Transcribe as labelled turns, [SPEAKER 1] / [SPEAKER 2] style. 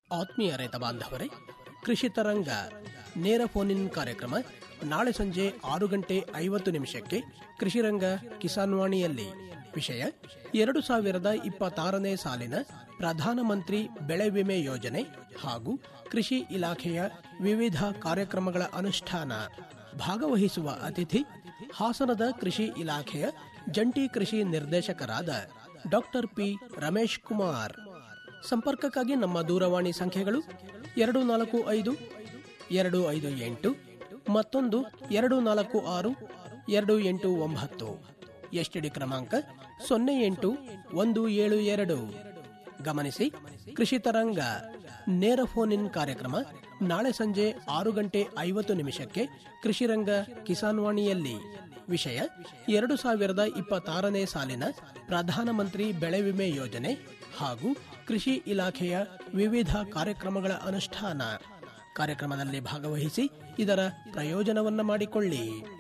[SPEAKER 1] ಆತ್ಮೀಯ ರೈತ ಬಾಂಧವರೇ ಕೃಷಿ ತರಂಗ ನೇರ ಫೋನ್ ಇನ್ ಕಾರ್ಯಕ್ರಮ ನಾಳೆ ಸಂಜೆ ಆರು ಗಂಟೆ ಐವತ್ತು ನಿಮಿಷಕ್ಕೆ ಕೃಷಿರಂಗ ಕಿಸಾನ್ವಾಣಿಯಲ್ಲಿ ವಿಷಯ ಎರಡು ಸಾವಿರದ ಇಪ್ಪತ್ತಾರನೇ ಸಾಲಿನ ಪ್ರಧಾನಮಂತ್ರಿ ಬೆಳೆ ವಿಮೆ ಯೋಜನೆ ಹಾಗೂ ಕೃಷಿ ಇಲಾಖೆಯ ವಿವಿಧ ಕಾರ್ಯಕ್ರಮಗಳ ಅನುಷ್ಠಾನ ಭಾಗವಹಿಸುವ ಅತಿಥಿ ಹಾಸನದ ಕೃಷಿ ಇಲಾಖೆಯ ಜಂಟಿ ಕೃಷಿ ನಿರ್ದೇಶಕರಾದ ಡಾಕ್ಟರ್ ಪಿ ರಮೇಶ್ ಕುಮಾರ್ ಸಂಪರ್ಕಕ್ಕಾಗಿ ನಮ್ಮ ದೂರವಾಣಿ ಸಂಖ್ಯೆಗಳು ಎರಡು ನಾಲ್ಕು ಐದು ಎರಡು ಐದು ಎಂಟು ಮತ್ತೊಂದು ಎರಡು ನಾಲ್ಕು ಆರು ಎರಡು ಎಂಟು ಒಂಬತ್ತು ಎಸ್ಟಿಡಿ ಕ್ರಮಾಂಕ ಸೊನ್ನೆ ಎಂಟು ಒಂದು ಏಳು ಎರಡು ಗಮನಿಸಿ ಕೃಷಿ ತರಂಗ ನೇರ ಫೋನ್ ಇನ್ ಕಾರ್ಯಕ್ರಮ ನಾಳೆ ಸಂಜೆ ಆರು ಗಂಟೆ ಐವತ್ತು ನಿಮಿಷಕ್ಕೆ ಕೃಷಿರಂಗ ಕಿಸಾನ್ವಾಣಿಯಲ್ಲಿ ವಿಷಯ ಎರಡು ಸಾವಿರದ ಇಪ್ಪತ್ತಾರನೇ ಸಾಲಿನ ಪ್ರಧಾನಮಂತ್ರಿ ಬೆಳೆ ವಿಮೆ ಯೋಜನೆ ಹಾಗೂ ಕೃಷಿ ಇಲಾಖೆಯ ವಿವಿಧ ಕಾರ್ಯಕ್ರಮಗಳ ಅನುಷ್ಠಾನ ಕಾರ್ಯಕ್ರಮದಲ್ಲಿ ಭಾಗವಹಿಸಿ ಇದರ ಪ್ರಯೋಜನವನ್ನ ಮಾಡಿಕೊಳ್ಳಿ